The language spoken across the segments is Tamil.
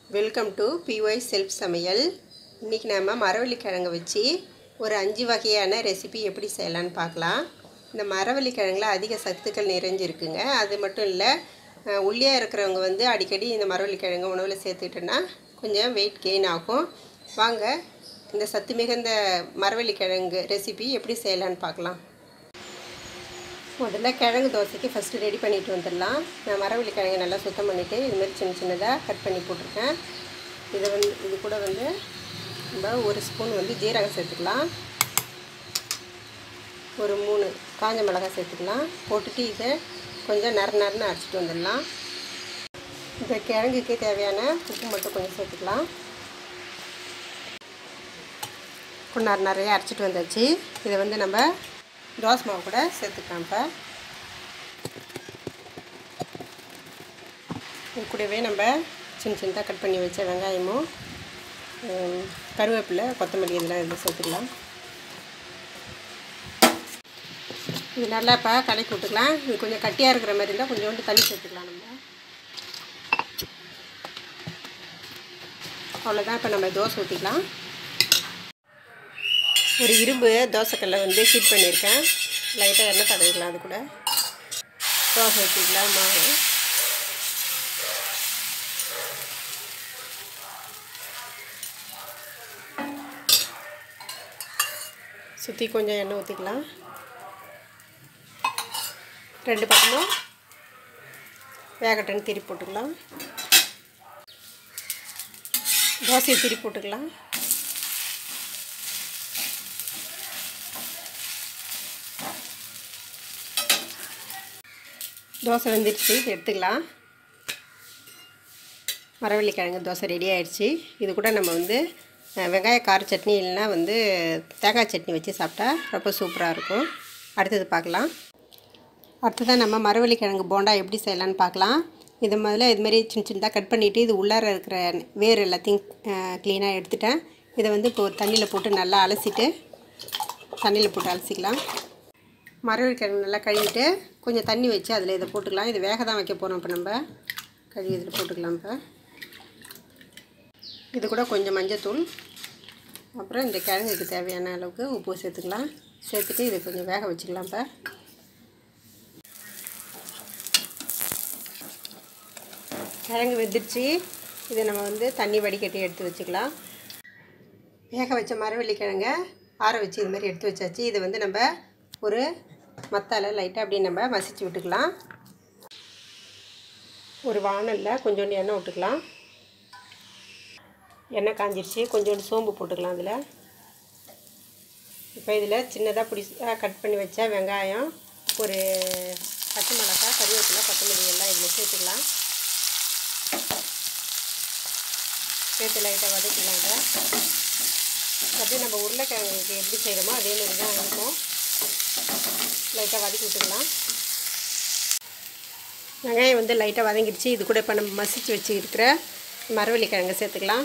வெல்கம் டு பிஒய் செல்ஃப் சமையல் இன்றைக்கி நம்ம மரவள்ளிக்கிழங்கு வச்சு ஒரு அஞ்சு வகையான ரெசிபி எப்படி செய்யலான்னு பார்க்கலாம் இந்த மரவள்ளிக்கிழங்குல அதிக சத்துக்கள் நிறைஞ்சிருக்குங்க அது மட்டும் இல்லை அஹ், ஒல்லியாக இருக்கிறவங்க வந்து அடிக்கடி இந்த மரவள்ளிக்கிழங்கு உணவில் சேர்த்துக்கிட்டோன்னா கொஞ்சம் வெயிட் கெயின் ஆகும் வாங்க இந்த சத்து மிகுந்த மரவள்ளிக்கிழங்கு ரெசிபி எப்படி செய்யலான்னு பார்க்கலாம் முதல்ல கிழங்கு தோசைக்கு ஃபஸ்ட்டு ரெடி பண்ணிட்டு வந்துடலாம் நான் மரவள்ளி கிழங்கு நல்லா சுத்தம் பண்ணிவிட்டு இதுமாரி சின்ன சின்னதாக கட் பண்ணி போட்டிருக்கேன் இதை வந்து இது கூட வந்து நம்ம ஒரு ஸ்பூன் வந்து ஜீரகம் சேர்த்துக்கலாம் ஒரு மூணு காஞ்ச மிளகாய் சேர்த்துக்கலாம் போட்டுட்டு இதை கொஞ்சம் நர நரன்னு அரைச்சிட்டு வந்துடலாம் இந்த கிழங்குக்கு தேவையான உப்பு மட்டும் கொஞ்சம் சேர்த்துக்கலாம் கொஞ்சம் நிறைய அரைச்சிட்டு வந்தாச்சு இதை வந்து நம்ம தோசை மாவு கூட சேர்த்துக்கலாம் இப்போ இது கூடவே நம்ம சின்ன சின்னதாக கட் பண்ணி வச்ச வெங்காயமும் ஹம், கருவேப்பிலை கொத்தமல்லி இதெல்லாம் இதில் சேர்த்துக்கலாம் இது நல்லா இப்போ கலக்கி விட்டுக்கலாம் இது கொஞ்சம் கட்டியாக இருக்கிற மாதிரி இருந்தால் கொஞ்சோண்டு தண்ணி சேர்த்துக்கலாம் நம்ம அவ்வளோதான் இப்போ நம்ம தோசை ஊற்றிக்கலாம் ஒரு இரும்பு தோசைக்கல்லை வந்து ஹீட் பண்ணியிருக்கேன் லைட்டாக எண்ணெய் தடவிக்கலாம் அது கூட தோசை ஊற்றிக்கலாம் மாவு சுற்றி கொஞ்சம் எண்ணெய் ஊற்றிக்கலாம் ரெண்டு பக்கமும் வேகட்டன் திருப்பி போட்டுக்கலாம் தோசையை திருப்பி போட்டுக்கலாம் தோசை வெந்துடுச்சு இது எடுத்துக்கலாம் மரவள்ளி கிழங்கு தோசை ரெடி ஆயிடுச்சு இது கூட நம்ம வந்து அஹ், வெங்காய கார சட்னி இல்லைன்னா வந்து தேங்காய் சட்னி வச்சு சாப்பிட்டா ரொம்ப சூப்பராக இருக்கும் அடுத்தது பார்க்கலாம் அடுத்ததான் நம்ம மரவள்ளி கிழங்கு போண்டா எப்படி செய்யலான்னு பார்க்கலாம் இது முதல்ல இதுமாரி சின்ன சின்னதாக கட் பண்ணிவிட்டு இது உள்ளார இருக்கிற வேர் எல்லாத்தையும் க்ளீனாக எடுத்துட்டேன் இதை வந்து இப்போ ஒரு தண்ணியில் போட்டு நல்லா அலசிட்டு தண்ணியில் போட்டு அலசிக்கலாம் மரவள்ளி கிழங்கு நல்லா கழுவிட்டு கொஞ்சம் தண்ணி வச்சு அதில் இதை போட்டுக்கலாம் இது வேக தான் வைக்க போகிறோம் இப்போ நம்ம கழுவி இதில் போட்டுக்கலாம் இப்போ இது கூட கொஞ்சம் மஞ்சத்தூள் அப்புறம் இந்த கிழங்குக்கு தேவையான அளவுக்கு உப்பு சேர்த்துக்கலாம் சேர்த்துட்டு இது கொஞ்சம் வேக வச்சுக்கலாம் இப்போ கிழங்கு வெந்துடுச்சு இதை நம்ம வந்து தண்ணி வடிகட்டி எடுத்து வச்சுக்கலாம் வேக வச்ச மரவள்ளி கிழங்க ஆற வச்சு இது மாதிரி எடுத்து வச்சாச்சு இதை வந்து நம்ம ஒரு மத்தால லைட்டாக அப்படியே நம்ம மசிச்சு விட்டுக்கலாம் ஒரு வானலில் கொஞ்சோண்டு எண்ணெய் விட்டுக்கலாம் எண்ணெய் காஞ்சிருச்சு கொஞ்சோண்டு சோம்பு போட்டுக்கலாம் அதில் இப்போ இதில் சின்னதாக பிடிச்சா கட் பண்ணி வச்ச வெங்காயம் ஒரு பச்சை மிளகாய் கருவேப்பிலை கொத்தமல்லி எல்லாம் இதில் சேர்த்துக்கலாம் சேர்த்து லைட்டாக வதக்கலாம் இதை அப்படியே நம்ம உருளைக்கிழங்குக்கு எப்படி செய்கிறோமோ அதே மாதிரி தான் இருக்கும் லைட்டாக வதக்கி விட்டுக்கலாம் வெங்காயம் வந்து லைட்டாக வதங்கிடுச்சு இது கூட இப்போ நம்ம மசிச்சு வச்சுருக்கிற மரவள்ளி கிழங்கு சேர்த்துக்கலாம்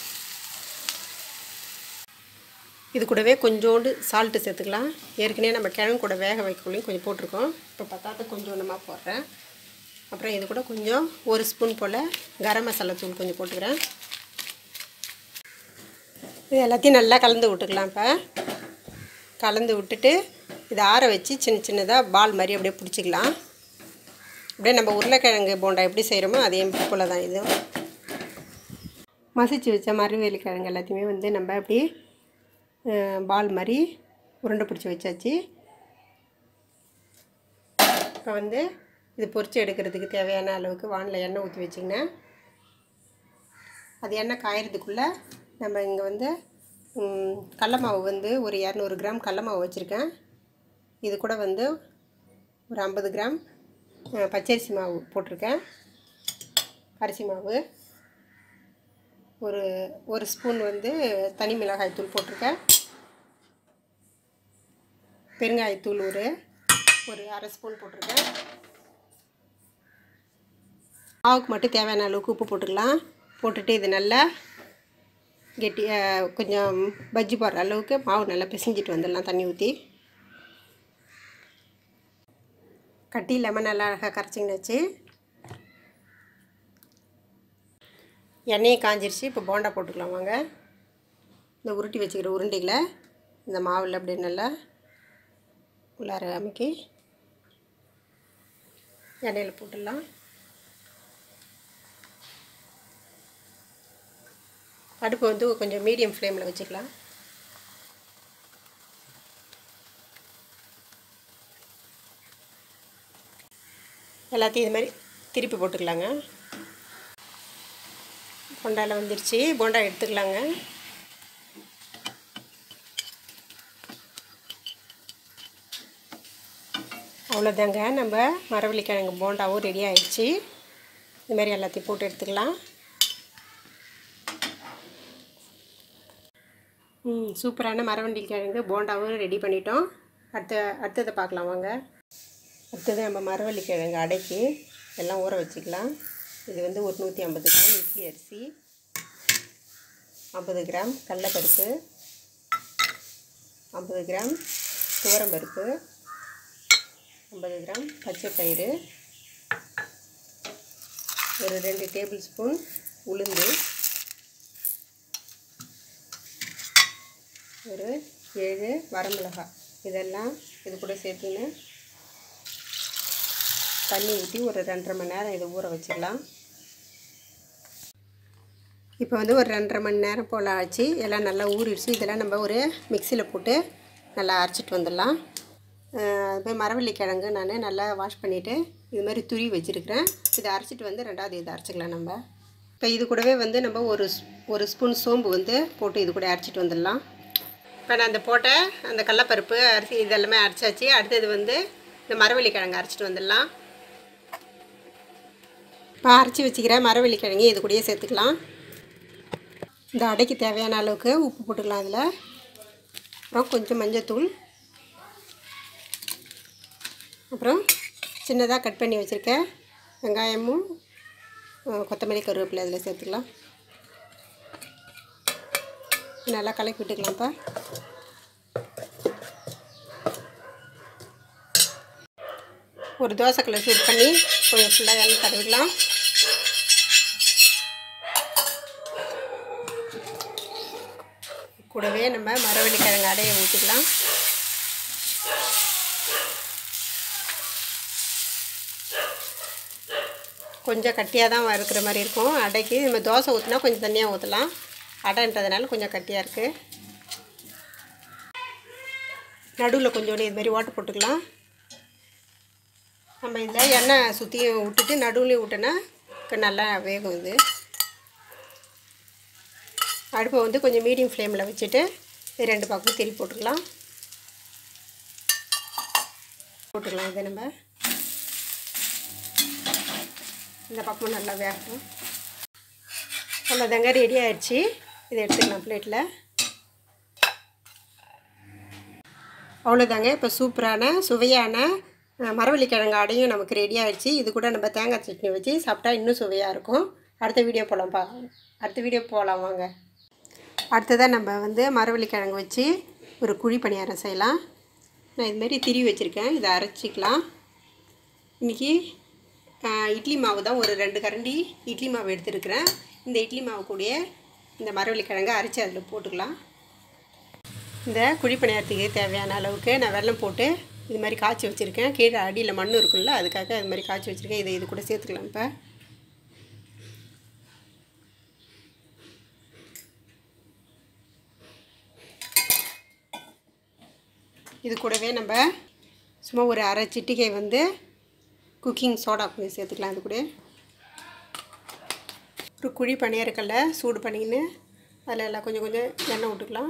இது கூடவே கொஞ்சோண்டு சால்ட்டு சேர்த்துக்கலாம் ஏற்கனவே நம்ம கிழங்கு கூட வேக வைக்கக்குள்ளேயும் கொஞ்சம் போட்டிருக்கோம் இப்போ பத்தாத்து கொஞ்சோண்டமாக போடுறேன் அப்புறம் இது கூட கொஞ்சம் ஒரு ஸ்பூன் போல் கரம் மசாலா தூள் கொஞ்சம் போட்டுக்கிறேன் இது எல்லாத்தையும் நல்லா கலந்து விட்டுக்கலாம் இப்போ கலந்து விட்டுட்டு இதை ஆற வச்சு சின்ன சின்னதாக பால் மாதிரி அப்படியே பிடிச்சிக்கலாம் அப்படியே நம்ம உருளைக்கிழங்கு போண்டா எப்படி செய்கிறோமோ அதே போல் தான் இது மசிச்சு வச்ச மரவேலி கிழங்கு எல்லாத்தையுமே வந்து நம்ம அப்படி அஹ், பால் மாதிரி உருண்டை பிடிச்சி வச்சாச்சு இப்போ வந்து இது பொரிச்சு எடுக்கிறதுக்கு தேவையான அளவுக்கு வானில் எண்ணெய் ஊற்றி வச்சிங்கன்னா அது எண்ணெய் காயறதுக்குள்ளே நம்ம இங்கே வந்து ம், கடல மாவு வந்து ஒரு இரநூறு கிராம் கடல மாவு வச்சுருக்கேன் இது கூட வந்து ஒரு ஐம்பது கிராம் அஹ், பச்சரிசி மாவு போட்டிருக்கேன் அரிசி மாவு ஒரு ஒரு ஸ்பூன் வந்து தனி மிளகாய் தூள் போட்டிருக்கேன் பெருங்காயத்தூள் ஒரு ஒரு அரை ஸ்பூன் போட்டிருக்கேன் மாவுக்கு மட்டும் தேவையான அளவுக்கு உப்பு போட்டுக்கலாம் போட்டுட்டு இது நல்லா கெட்டி அஹ், கொஞ்சம் பஜ்ஜி போடுற அளவுக்கு மாவு நல்லா பிசைஞ்சிட்டு வந்துடலாம் தண்ணி ஊற்றி கட்டி லெமன் நல்லா அழகாக கரைச்சிங்கனாச்சு எண்ணெயும் காஞ்சிருச்சு இப்போ போண்டா போட்டுக்கலாம் வாங்க இந்த உருட்டி வச்சுக்கிற உருண்டைகளை இந்த மாவில் அப்படியே நல்லா உள்ளார அமைக்கி எண்ணெயில் போட்டுடலாம் அடுப்பு வந்து கொஞ்சம் மீடியம் ஃப்ளேமில் வச்சுக்கலாம் எல்லாத்தையும் இது மாதிரி திருப்பி போட்டுக்கலாங்க போண்டாவில் வந்துருச்சு போண்டா எடுத்துக்கலாங்க அவ்வளோதாங்க நம்ம மரவள்ளிக்கிழங்கு போண்டாவும் ரெடி ஆயிடுச்சு இது மாதிரி எல்லாத்தையும் போட்டு எடுத்துக்கலாம் ம் சூப்பரான மரவண்டி கிழங்கு போண்டாவும் ரெடி பண்ணிட்டோம் அடுத்த அடுத்ததை பார்க்கலாம் வாங்க அடுத்தது நம்ம மரவள்ளி கிழங்கு அடைக்கி எல்லாம் ஊற வச்சுக்கலாம் இது வந்து ஒரு நூற்றி ஐம்பது கிராம் இட்லி அரிசி ஐம்பது கிராம் கடலைப்பருப்பு ஐம்பது கிராம் துவரம்பருப்பு ஐம்பது கிராம் பச்சை பயிறு ஒரு ரெண்டு டேபிள் ஸ்பூன் உளுந்து ஒரு ஏழு வரமிளகாய் இதெல்லாம் இது கூட சேர்த்துன்னு தண்ணி ஊற்றி ஒரு ரெண்டரை மணி நேரம் இதை ஊற வச்சிடலாம் இப்போ வந்து ஒரு ரெண்டரை மணி நேரம் போல் ஆச்சு எல்லாம் நல்லா ஊறிடுச்சு இதெல்லாம் நம்ம ஒரு மிக்சியில் போட்டு நல்லா அரைச்சிட்டு வந்துடலாம் அதுமாதிரி மரவள்ளி கிழங்கு நான் நல்லா வாஷ் பண்ணிவிட்டு இது மாதிரி துரி வச்சுருக்கிறேன் இதை அரைச்சிட்டு வந்து ரெண்டாவது இதை அரைச்சிக்கலாம் நம்ம இப்போ இது கூடவே வந்து நம்ம ஒரு ஒரு ஸ்பூன் சோம்பு வந்து போட்டு இது கூட அரைச்சிட்டு வந்துடலாம் இப்போ நான் அந்த போட்ட அந்த கடலப்பருப்பு அரிசி இதெல்லாமே அரைச்சாச்சு அடுத்தது வந்து இந்த மரவள்ளி கிழங்கு அரைச்சிட்டு வந்துடலாம் இப்போ அரைச்சி வச்சுக்கிற மரவள்ளி கிழங்கு இது கூடயே சேர்த்துக்கலாம் இந்த அடைக்கு தேவையான அளவுக்கு உப்பு போட்டுக்கலாம் அதில் அப்புறம் கொஞ்சம் மஞ்சத்தூள் அப்புறம் சின்னதாக கட் பண்ணி வச்சுருக்க வெங்காயமும் கொத்தமல்லி கருவேப்பிலை அதில் சேர்த்துக்கலாம் நல்லா கலக்கி விட்டுக்கலாம்ப்பா ஒரு தோசைக்கல்லை சூட் பண்ணி கொஞ்சம் ஃபுல்லாக எண்ணெய் தடவிடலாம் கூடவே நம்ம மரவள்ளி கிழங்கு அடையை ஊற்றிக்கலாம் கொஞ்சம் கட்டியாக தான் இருக்கிற மாதிரி இருக்கும் அடைக்கு நம்ம தோசை ஊற்றினா கொஞ்சம் தண்ணியாக ஊற்றலாம் அடைன்றதுனால கொஞ்சம் கட்டியாக இருக்குது நடுவில் கொஞ்சோண்டு இது மாதிரி ஓட்டு போட்டுக்கலாம் நம்ம இதில் எண்ணெய் சுற்றியும் விட்டுட்டு நடுவுலையும் விட்டோன்னா நல்லா வேகும் இது அடுப்பை வந்து கொஞ்சம் மீடியம் ஃப்ளேமில் வச்சுட்டு இது ரெண்டு பக்கமும் திருப்பி போட்டுக்கலாம் போட்டுக்கலாம் இதை நம்ம இந்த பக்கமும் நல்லா வேகட்டும் அவ்வளோதாங்க ரெடி ஆயிடுச்சு இதை எடுத்துக்கலாம் பிளேட்டில் அவ்வளோதாங்க இப்போ சூப்பரான சுவையான மரவள்ளி கிழங்கு அடையும் நமக்கு ரெடி ஆயிடுச்சு இது கூட நம்ம தேங்காய் சட்னி வச்சு சாப்பிட்டா இன்னும் சுவையாக இருக்கும் அடுத்த வீடியோ போகலாம் பா அடுத்த வீடியோ போகலாம் வாங்க அடுத்ததாக நம்ம வந்து மரவள்ளி கிழங்கு வச்சு ஒரு குழி பணியாரம் செய்யலாம் நான் இதுமாரி திரி வச்சுருக்கேன் இதை அரைச்சிக்கலாம் இன்றைக்கி இட்லி மாவு தான் ஒரு ரெண்டு கரண்டி இட்லி மாவு எடுத்துருக்கிறேன் இந்த இட்லி மாவு கூடயே இந்த மரவள்ளி கிழங்கு அரைச்சி அதில் போட்டுக்கலாம் இந்த குழி பணியாரத்துக்கு தேவையான அளவுக்கு நான் வெல்லம் போட்டு இது மாதிரி காய்ச்சி வச்சுருக்கேன் கீழே அடியில் மண் இருக்குல்ல அதுக்காக இது மாதிரி காய்ச்சி வச்சுருக்கேன் இதை இது கூட சேர்த்துக்கலாம் இப்போ இது கூடவே நம்ம சும்மா ஒரு அரை சிட்டிகை வந்து குக்கிங் சோடா கொஞ்சம் சேர்த்துக்கலாம் இது கூட ஒரு குழி பணியாரக்கல்ல சூடு பண்ணிக்கின்னு அதில் எல்லாம் கொஞ்சம் கொஞ்சம் எண்ணெய் விட்டுக்கலாம்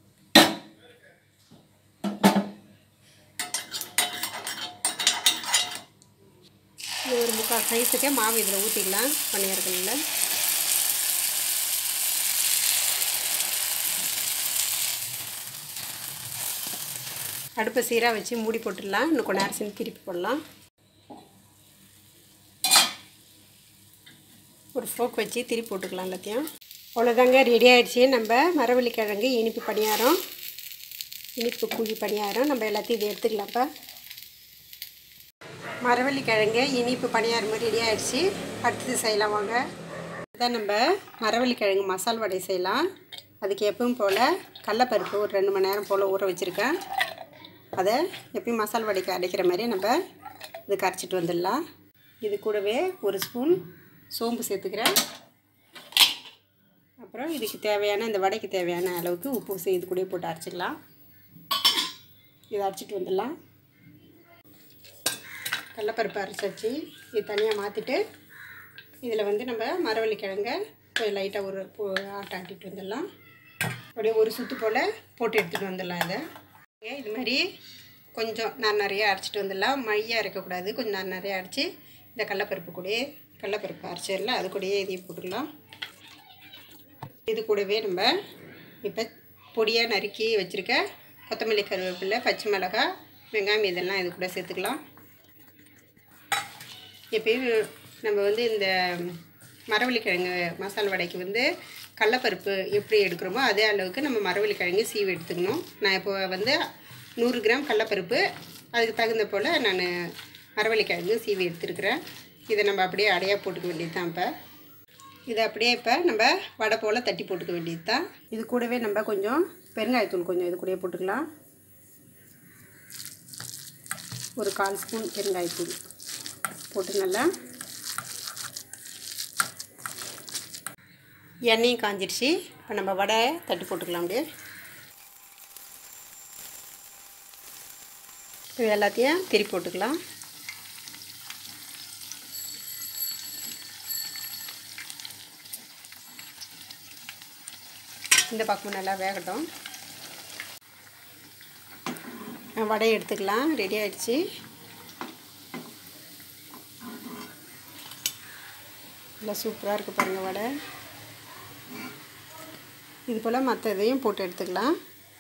இது ஒரு முக்கால் சைஸுக்கே மாவு இதில் ஊற்றிக்கலாம் பணியாரக்கல்லில் அடுப்பை சீராக வச்சு மூடி போட்டுடலாம் இன்னும் கொஞ்ச நேரம் செஞ்சு திருப்பி போடலாம் ஒரு ஃபோக் வச்சு திருப்பி போட்டுக்கலாம் எல்லாத்தையும் அவ்வளோதாங்க ரெடி ஆகிடுச்சு நம்ம மரவள்ளி கிழங்கு இனிப்பு பணியாரம் இனிப்பு குழி பணியாரம் நம்ம எல்லாத்தையும் இதை எடுத்துக்கலாம்ப்பா மரவள்ளி கிழங்கு இனிப்பு பணியாரம் ரெடி ஆகிடுச்சு அடுத்தது செய்யலாம் வாங்க இதான் நம்ம மரவள்ளிக்கிழங்கு மசால் வடை செய்யலாம் அதுக்கு எப்பவும் போல் கடலப்பருப்பு ஒரு ரெண்டு மணி நேரம் போல் ஊற வச்சுருக்கேன் அதை எப்பயும் மசால் வடைக்கு அரைக்கிற மாதிரி நம்ம இது கரைச்சிட்டு வந்துடலாம் இது கூடவே ஒரு ஸ்பூன் சோம்பு சேர்த்துக்கிறேன் அப்புறம் இதுக்கு தேவையான இந்த வடைக்கு தேவையான அளவுக்கு உப்பு சே- இது கூட போட்டு அரைச்சிக்கலாம் இதை அரைச்சிட்டு வந்துடலாம் கடலப்பருப்பு அரைச்சாச்சு இது தனியாக மாற்றிட்டு இதில் வந்து நம்ம மரவள்ளி கிழங்க கொஞ்சம் லைட்டாக ஒரு போ ஆட்ட ஆட்டிட்டு வந்துடலாம் அப்படியே ஒரு சுத்து போல் போட்டு எடுத்துகிட்டு வந்துடலாம் இதை ஏன் இது மாதிரி கொஞ்சம் நான் நிறைய அரைச்சிட்டு வந்துடலாம் மையாக இருக்கக்கூடாது கொஞ்சம் நான் நிறைய அரைச்சி இந்த கடலப்பருப்பு கூடயே கடலப்பருப்பு அரைச்சிடல அது கூடயே இதையும் போட்டுக்கலாம் இது கூடவே நம்ம இப்போ பொடியாக நறுக்கி வச்சுருக்க கொத்தமல்லி கருவேப்பிலை பச்சை மிளகாய் வெங்காயம் இதெல்லாம் இது கூட சேர்த்துக்கலாம் எப்பயும் நம்ம வந்து இந்த மரவள்ளிக்கிழங்கு மசாலா வடைக்கு வந்து கடலப்பருப்பு எப்படி எடுக்கிறோமோ அதே அளவுக்கு நம்ம மரவள்ளிக்கிழங்கு சீவி எடுத்துக்கணும் நான் இப்போ வந்து நூறு கிராம் கடலப்பருப்பு அதுக்கு தகுந்த போல் நான் மரவள்ளிக்கிழங்கு சீவி எடுத்துருக்கிறேன் இதை நம்ம அப்படியே அடையாக போட்டுக்க வேண்டியது தான் இப்போ இதை அப்படியே இப்போ நம்ம வடை போல் தட்டி போட்டுக்க வேண்டியது தான் இது கூடவே நம்ம கொஞ்சம் பெருங்காயத்தூள் கொஞ்சம் இது கூடயே போட்டுக்கலாம் ஒரு கால் ஸ்பூன் பெருங்காயத்தூள் போட்டு நல்லா எண்ணெயும் காஞ்சிடுச்சு இப்போ நம்ம வடை தட்டி போட்டுக்கலாம் அப்படியே இது எல்லாத்தையும் திருப்பி போட்டுக்கலாம் இந்த பக்கமும் நல்லா வேகட்டும் அஹ் வடையை எடுத்துக்கலாம் ரெடி ஆயிடுச்சு நல்லா சூப்பராக இருக்குது பாருங்கள் வடை இது போல் மற்ற இதையும் போட்டு எடுத்துக்கலாம்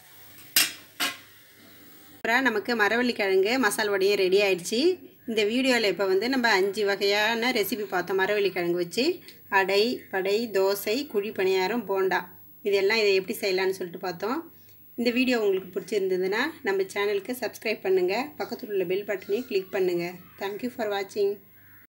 அப்புறம் நமக்கு மரவள்ளிக்கிழங்கு மசால் வடையும் ரெடி ஆயிடுச்சு இந்த வீடியோவில் இப்போ வந்து நம்ம அஞ்சு வகையான ரெசிபி பார்த்தோம் மரவள்ளிக்கிழங்கு வச்சு அடை படை தோசை குழி பணியாரம் போண்டா இதெல்லாம் இதை எப்படி செய்யலாம்னு சொல்லிட்டு பார்த்தோம் இந்த வீடியோ உங்களுக்கு பிடிச்சிருந்ததுன்னா நம்ம சேனலுக்கு சப்ஸ்கிரைப் பண்ணுங்கள் பக்கத்தில் உள்ள பெல் பட்டனையும் கிளிக் பண்ணுங்கள் தேங்க்யூ ஃபார் வாட்சிங்